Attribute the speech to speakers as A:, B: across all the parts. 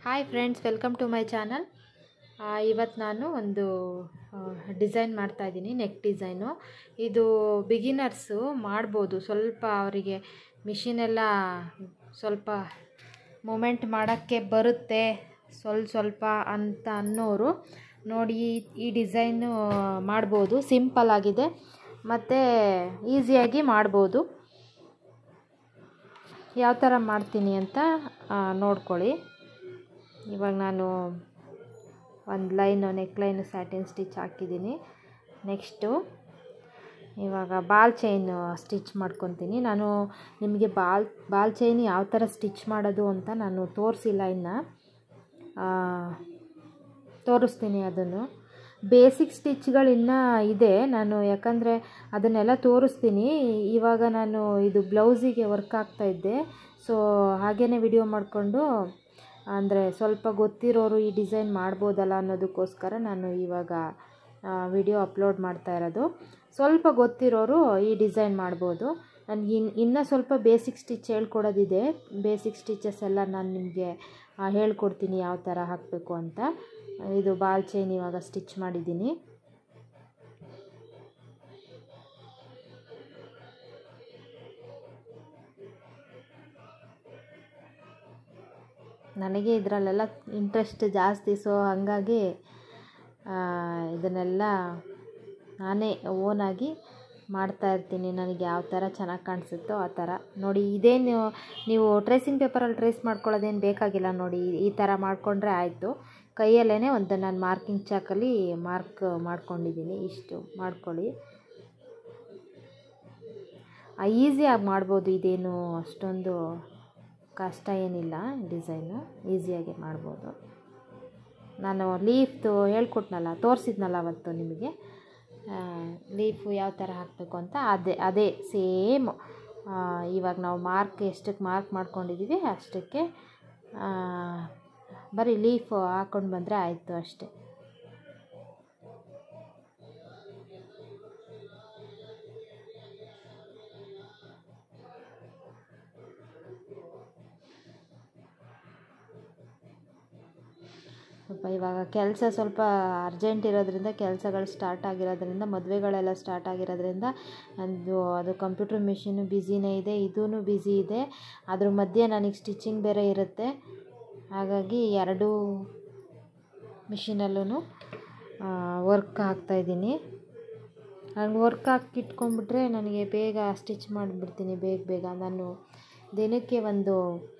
A: hi friends welcome to my channel ಇವತ್ತು ನಾನು ಒಂದು ಡಿಸೈನ್ ಮಾಡ್ತಾಯಿದ್ದೀನಿ ನೆಕ್ ಡಿಸೈನು ಇದು ಬಿಗಿನರ್ಸು ಮಾಡ್ಬೋದು ಸ್ವಲ್ಪ ಅವರಿಗೆ ಮಿಷಿನೆಲ್ಲ ಸ್ವಲ್ಪ ಮೂಮೆಂಟ್ ಮಾಡೋಕ್ಕೆ ಬರುತ್ತೆ ಸ್ವಲ್ಪ ಸ್ವಲ್ಪ ಅಂತ ಅನ್ನೋರು ನೋಡಿ ಈ- ಈ ಡಿಸೈನು ಮಾಡ್ಬೋದು ಸಿಂಪಲ್ ಆಗಿದೆ ಮತ್ತು ಈಸಿಯಾಗಿ ಮಾಡ್ಬೋದು ಯಾವ ಥರ ಮಾಡ್ತೀನಿ ಅಂತ ಆ, ನೋಡ್ಕೊಳ್ಳಿ ಇವಾಗ ನಾನು ಒಂದು line neck line satin stitch ಹಾಕಿದ್ದೀನಿ ನೆಕ್ಸ್ಟು ಇವಾಗ ಬಾಲ್ ಚೈನ್ ಸ್ಟಿಚ್ ಮಾಡ್ಕೊತೀನಿ ನಾನು ನಿಮಗೆ ಬಾಲ್ ಬಾಲ್ ಚೈನ್ ಯಾವ ಥರ ಸ್ಟಿಚ್ ಮಾಡೋದು ಅಂತ ನಾನು ತೋರಿಸಿಲ್ಲ ಇನ್ನು ಆ, ತೋರಿಸ್ತೀನಿ ಅದನ್ನು ಬೇಸಿಕ್ ಸ್ಟಿಚ್ಗಳು ಇನ್ನೂ ಇದೆ ನಾನು ಯಾಕಂದರೆ ಅದನ್ನೆಲ್ಲ ತೋರಿಸ್ತೀನಿ ಇವಾಗ ನಾನು ಇದು ಬ್ಲೌಸಿಗೆ ವರ್ಕ್ ಆಗ್ತಾಯಿದ್ದೆ ಸೊ ಹಾಗೇ ವಿಡಿಯೋ ಮಾಡಿಕೊಂಡು ಅಂದರೆ ಸ್ವಲ್ಪ ಗೊತ್ತಿರೋರು ಈ ಡಿಸೈನ್ ಮಾಡ್ಬೋದಲ್ಲ ಅನ್ನೋದಕ್ಕೋಸ್ಕರ ನಾನು ಇವಾಗ ವಿಡಿಯೋ ಅಪ್ಲೋಡ್ ಮಾಡ್ತಾ ಇರೋದು ಸ್ವಲ್ಪ ಗೊತ್ತಿರೋರು ಈ ಡಿಸೈನ್ ಮಾಡ್ಬೋದು ನನಗೆ ಇನ್ ಇನ್ನೂ ಸ್ವಲ್ಪ ಬೇಸಿಕ್ ಸ್ಟಿಚ್ ಹೇಳ್ಕೊಡೋದಿದೆ ಬೇಸಿಕ್ ಸ್ಟಿಚಸ್ ಎಲ್ಲ ನಾನು ನಿಮಗೆ ಹೇಳ್ಕೊಡ್ತೀನಿ ಯಾವ ಥರ ಹಾಕಬೇಕು ಅಂತ ಇದು ಬಾಲ್ ಚೈನ್ ಇವಾಗ ಸ್ಟಿಚ್ ಮಾಡಿದ್ದೀನಿ ನನಗೆ ಇದರಲ್ಲೆಲ್ಲ ಇಂಟ್ರೆಸ್ಟ್ ಜಾಸ್ತಿ ಸೊ ಹಾಗಾಗಿ ಆ, ಇದನ್ನೆಲ್ಲ ನಾನೇ ಓನಾಗಿ ಮಾಡ್ತಾ ಇರ್ತೀನಿ ನನಗೆ ಯಾವ ಥರ ಚೆನ್ನಾಗಿ ಕಾಣಿಸುತ್ತೋ ಆ ಥರ ನೋಡಿ ಇದೇನು ನೀವು ಟ್ರೇಸಿಂಗ್ ಪೇಪರಲ್ಲಿ ಟ್ರೇಸ್ ಮಾಡ್ಕೊಳ್ಳೋದೇನು ಬೇಕಾಗಿಲ್ಲ ನೋಡಿ ಈ ಥರ ಮಾಡಿಕೊಂಡ್ರೆ ಆಯಿತು ಕೈಯಲ್ಲೇ ಒಂದು ನಾನು ಮಾರ್ಕಿಂಗ್ ಚಾಕಲ್ಲಿ ಮಾರ್ಕ್ ಮಾಡ್ಕೊಂಡಿದ್ದೀನಿ ಇಷ್ಟು ಮಾಡ್ಕೊಳ್ಳಿ ಈಸಿಯಾಗಿ ಮಾಡ್ಬೋದು ಇದೇನು ಅಷ್ಟೊಂದು ಕಷ್ಟ ಏನಿಲ್ಲ ಡಿಸೈನು ಈಸಿಯಾಗಿ ಮಾಡ್ಬೋದು ನಾನು ಲೀಫ್ದು ಹೇಳ್ಕೊಟ್ನಲ್ಲ ತೋರಿಸಿದ್ನಲ್ಲ ಅವತ್ತು ನಿಮಗೆ ಲೀಫು ಯಾವ ಥರ ಹಾಕಬೇಕು ಅಂತ ಅದೇ ಅದೇ ಸೇಮ್ ಇವಾಗ ನಾವು ಮಾರ್ಕ್ ಎಷ್ಟಕ್ಕೆ ಮಾರ್ಕ್ ಮಾಡ್ಕೊಂಡಿದ್ದೀವಿ ಅಷ್ಟಕ್ಕೆ ಆ, ಬರೀ ಲೀಫು ಹಾಕ್ಕೊಂಡು ಬಂದರೆ ಆಯಿತು ಅಷ್ಟೇ ಸ್ವಲ್ಪ ಇವಾಗ ಕೆಲಸ ಸ್ವಲ್ಪ ಅರ್ಜೆಂಟ್ ಇರೋದ್ರಿಂದ ಕೆಲಸಗಳು ಸ್ಟಾರ್ಟ್ ಆಗಿರೋದ್ರಿಂದ ಮದುವೆಗಳೆಲ್ಲ ಸ್ಟಾರ್ಟ್ ಆಗಿರೋದ್ರಿಂದ ಅದು ಅದು ಕಂಪ್ಯೂಟರ್ ಮಿಷಿನು ಬ್ಯುಸಿನೇ ಇದೆ ಇದೂ ಬ್ಯುಸಿ ಇದೆ ಅದ್ರ ಮಧ್ಯೆ ನನಗೆ ಸ್ಟಿಚಿಂಗ್ ಬೇರೆ ಇರುತ್ತೆ ಹಾಗಾಗಿ ಎರಡೂ ಮಿಷಿನಲ್ಲೂ ವರ್ಕ್ ಹಾಕ್ತಾಯಿದ್ದೀನಿ ಹಂಗೆ ವರ್ಕ್ ಹಾಕಿ ಇಟ್ಕೊಂಡ್ಬಿಟ್ರೆ ನನಗೆ ಬೇಗ ಸ್ಟಿಚ್ ಮಾಡಿಬಿಡ್ತೀನಿ ಬೇಗ ಬೇಗ ನಾನು ದಿನಕ್ಕೆ ಒಂದು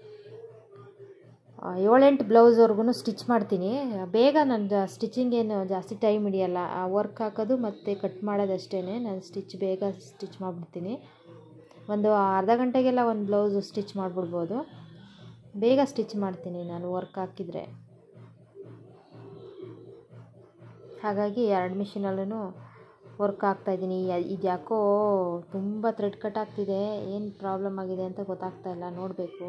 A: ಆ, ಏಳೆಂಟು ಬ್ಲೌಸ್ವರೆಗೂ ಸ್ಟಿಚ್ ಮಾಡ್ತೀನಿ ಬೇಗ ನನ್ನ ಸ್ಟಿಚಿಂಗ್ ಏನು ಜಾಸ್ತಿ ಟೈಮ್ ಹಿಡಿಯಲ್ಲ ವರ್ಕ್ ಹಾಕೋದು ಮತ್ತು ಕಟ್ ಮಾಡೋದಷ್ಟೇ ನಾನು ಸ್ಟಿಚ್ ಬೇಗ ಸ್ಟಿಚ್ ಮಾಡಿಬಿಡ್ತೀನಿ ಒಂದು ಅರ್ಧ ಗಂಟೆಗೆಲ್ಲ ಒಂದು ಬ್ಲೌಸು ಸ್ಟಿಚ್ ಮಾಡಿಬಿಡ್ಬೋದು ಬೇಗ ಸ್ಟಿಚ್ ಮಾಡ್ತೀನಿ ನಾನು ವರ್ಕ್ ಹಾಕಿದರೆ ಹಾಗಾಗಿ ಎರಡು ಮಿಷಿನಲ್ಲೂ ವರ್ಕ್ ಆಗ್ತಾಯಿದ್ದೀನಿ ಇದು ಯಾಕೋ ತುಂಬ ಥ್ರೆಡ್ ಕಟ್ ಆಗ್ತಿದೆ ಏನು ಪ್ರಾಬ್ಲಮ್ ಆಗಿದೆ ಅಂತ ಗೊತ್ತಾಗ್ತಾ ಇಲ್ಲ ನೋಡಬೇಕು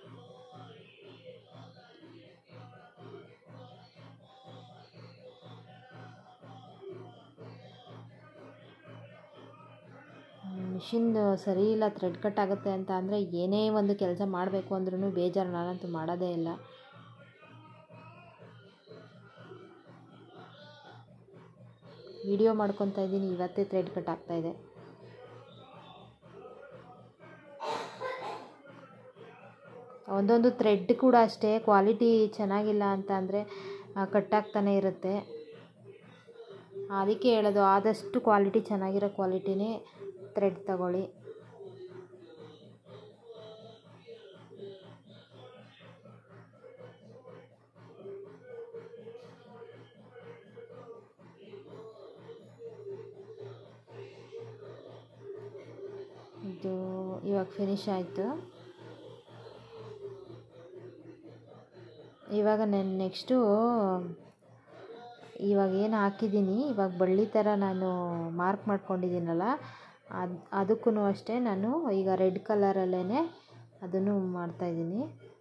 A: ಮಿಷಿನ್ ಸರಿ ಇಲ್ಲ ಥ್ರೆಡ್ ಕಟ್ ಆಗುತ್ತೆ ಅಂತ ಅಂದರೆ ಏನೇ ಒಂದು ಕೆಲಸ ಮಾಡಬೇಕು ಅಂದ್ರೂ ಬೇಜಾರು ನಾನಂತೂ ಮಾಡೋದೇ ಇಲ್ಲ ವಿಡಿಯೋ ಮಾಡ್ಕೊತಾ ಇದ್ದೀನಿ ಇವತ್ತೇ ಥ್ರೆಡ್ ಕಟ್ ಆಗ್ತಾಯಿದೆ ಒಂದೊಂದು ಥ್ರೆಡ್ ಕೂಡ ಅಷ್ಟೇ ಕ್ವಾಲಿಟಿ ಚೆನ್ನಾಗಿಲ್ಲ ಅಂತ ಅಂದರೆ ಕಟ್ಟಾಗ್ತಾನೆ ಇರುತ್ತೆ ಅದಕ್ಕೆ ಹೇಳೋದು ಆದಷ್ಟು ಕ್ವಾಲಿಟಿ ಚೆನ್ನಾಗಿರೋ ಕ್ವಾಲಿಟಿನೇ ಥ್ರೆಡ್ ತಗೊಳ್ಳಿ ಇದು ಇವಾಗ ಫಿನಿಶ್ ಆಯಿತು ಇವಾಗ ನಾನು ನೆಕ್ಸ್ಟು ಇವಾಗ ಏನು ಹಾಕಿದ್ದೀನಿ ಇವಾಗ ಬಳ್ಳಿ ಥರ ನಾನು ಮಾರ್ಕ್ ಮಾಡ್ಕೊಂಡಿದ್ದೀನಲ್ಲ ಅದು ಅದಕ್ಕೂ ಅಷ್ಟೇ ನಾನು ಈಗ ರೆಡ್ ಕಲರಲ್ಲೇ ಅದನ್ನು ಮಾಡ್ತಾಯಿದ್ದೀನಿ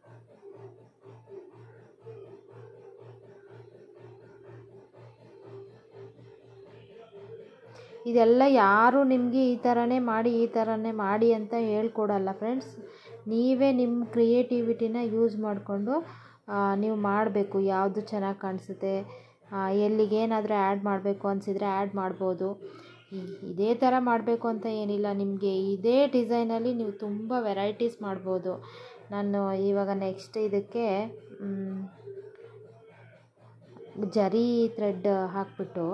A: ಇದೆಲ್ಲ ಯಾರು ನಿಮಗೆ ಈ ಥರನೇ ಮಾಡಿ ಈ ಥರನೇ ಮಾಡಿ ಅಂತ ಹೇಳ್ಕೊಡಲ್ಲ ಫ್ರೆಂಡ್ಸ್ ನೀವೇ ನಿಮ್ಮ ಕ್ರಿಯೇಟಿವಿಟಿನ ಯೂಸ್ ಮಾಡಿಕೊಂಡು ನೀವು ಮಾಡಬೇಕು ಯಾವುದು ಚೆನ್ನಾಗಿ ಕಾಣಿಸುತ್ತೆ ಎಲ್ಲಿಗೆ ಏನಾದರೂ ಆ್ಯಡ್ ಮಾಡಬೇಕು ಅನಿಸಿದರೆ ಆ್ಯಡ್ ಮಾಡ್ಬೋದು ಇದೇ ಥರ ಮಾಡಬೇಕು ಅಂತ ಏನಿಲ್ಲ ನಿಮಗೆ ಇದೇ ಡಿಸೈನಲ್ಲಿ ನೀವು ತುಂಬ ವೆರೈಟೀಸ್ ಮಾಡ್ಬೋದು ನಾನು ಇವಾಗ ನೆಕ್ಸ್ಟ್ ಇದಕ್ಕೆ ಜರಿ ಥ್ರೆಡ್ ಹಾಕ್ಬಿಟ್ಟು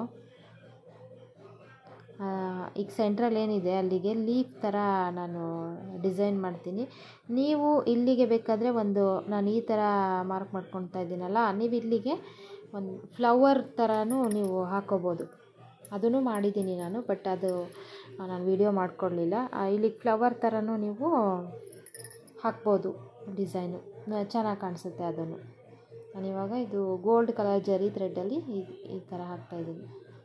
A: ಈಗ ಸೆಂಟ್ರಲ್ಲಿ ಏನಿದೆ ಅಲ್ಲಿಗೆ ಲೀಫ್ ಥರ ನಾನು ಡಿಸೈನ್ ಮಾಡ್ತೀನಿ ನೀವು ಇಲ್ಲಿಗೆ ಬೇಕಾದರೆ ಒಂದು ನಾನು ಈ ಥರ ಮಾರ್ಕ್ ಮಾಡ್ಕೊತಾ ಇದ್ದೀನಲ್ಲ ನೀವು ಇಲ್ಲಿಗೆ ಒಂದು ಫ್ಲವರ್ ಥರನೂ ನೀವು ಹಾಕೋಬೋದು ಅದನ್ನು ಮಾಡಿದ್ದೀನಿ ನಾನು ಬಟ್ ಅದು ನಾನು ವಿಡಿಯೋ ಮಾಡಿಕೊಡ್ಲಿಲ್ಲ ಇಲ್ಲಿಗೆ ಫ್ಲವರ್ ಥರನೂ ನೀವು ಹಾಕ್ಬೋದು ಡಿಸೈನು ಚೆನ್ನಾಗಿ ಕಾಣಿಸುತ್ತೆ ಅದನ್ನು ನಾನಿವಾಗ ಇದು ಗೋಲ್ಡ್ ಕಲರ್ ಜರಿ ಥ್ರೆಡ್ಡಲ್ಲಿ ಈ ಈ ಥರ ಹಾಕ್ತಾಯಿದ್ದೀನಿ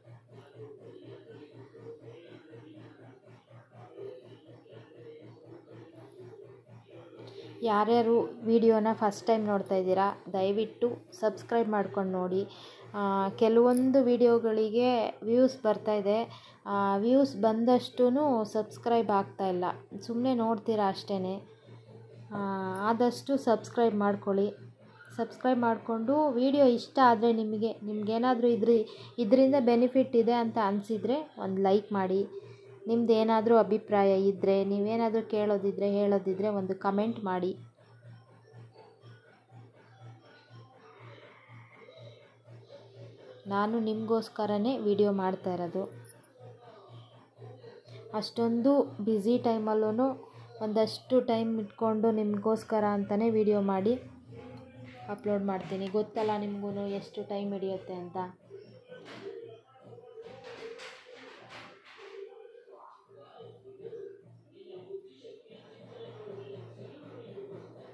A: ಯಾರ್ಯಾರು ವಿಡಿಯೋನ ಫಸ್ಟ್ ಟೈಮ್ ನೋಡ್ತಾ ಇದ್ದೀರಾ ದಯವಿಟ್ಟು ಸಬ್ಸ್ಕ್ರೈಬ್ ಮಾಡ್ಕೊಂಡು ನೋಡಿ ಕೆಲವೊಂದು ವಿಡಿಯೋಗಳಿಗೆ ವ್ಯೂಸ್ ಬರ್ತಾಯಿದೆ ವ್ಯೂಸ್ ಬಂದಷ್ಟು ಸಬ್ಸ್ಕ್ರೈಬ್ ಆಗ್ತಾಯಿಲ್ಲ ಸುಮ್ಮನೆ ನೋಡ್ತೀರಾ ಅಷ್ಟೇ ಆದಷ್ಟು ಸಬ್ಸ್ಕ್ರೈಬ್ ಮಾಡ್ಕೊಳ್ಳಿ ಸಬ್ಸ್ಕ್ರೈಬ್ ಮಾಡಿಕೊಂಡು ವಿಡಿಯೋ ಇಷ್ಟ ಆದರೆ ನಿಮಗೆ ನಿಮಗೇನಾದರೂ ಇದ್ರಿ ಇದರಿಂದ ಬೆನಿಫಿಟ್ ಇದೆ ಅಂತ ಅನಿಸಿದರೆ ಒಂದು ಲೈಕ್ ಮಾಡಿ ನಿಮ್ದು ಏನಾದರೂ ಅಭಿಪ್ರಾಯ ಇದ್ದರೆ ನೀವೇನಾದರೂ ಕೇಳೋದಿದ್ದರೆ ಹೇಳೋದಿದ್ದರೆ ಒಂದು ಕಮೆಂಟ್ ಮಾಡಿ ನಾನು ನಿಮಗೋಸ್ಕರನೇ ವಿಡಿಯೋ ಮಾಡ್ತಾ ಇರೋದು ಅಷ್ಟೊಂದು ಬ್ಯುಸಿ ಟೈಮಲ್ಲೂ ಒಂದಷ್ಟು ಟೈಮ್ ಇಟ್ಕೊಂಡು ನಿಮಗೋಸ್ಕರ ಅಂತಲೇ ವಿಡಿಯೋ ಮಾಡಿ ಅಪ್ಲೋಡ್ ಮಾಡ್ತೀನಿ ಗೊತ್ತಲ್ಲ ನಿಮಗೂ ಎಷ್ಟು ಟೈಮ್ ಹಿಡಿಯುತ್ತೆ ಅಂತ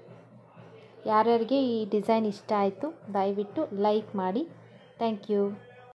A: ಯಾರ್ಯಾರಿಗೆ ಈ ಡಿಸೈನ್ ಇಷ್ಟ ಆಯಿತು ದಯವಿಟ್ಟು ಲೈಕ್ ಮಾಡಿ ಥ್ಯಾಂಕ್ ಯು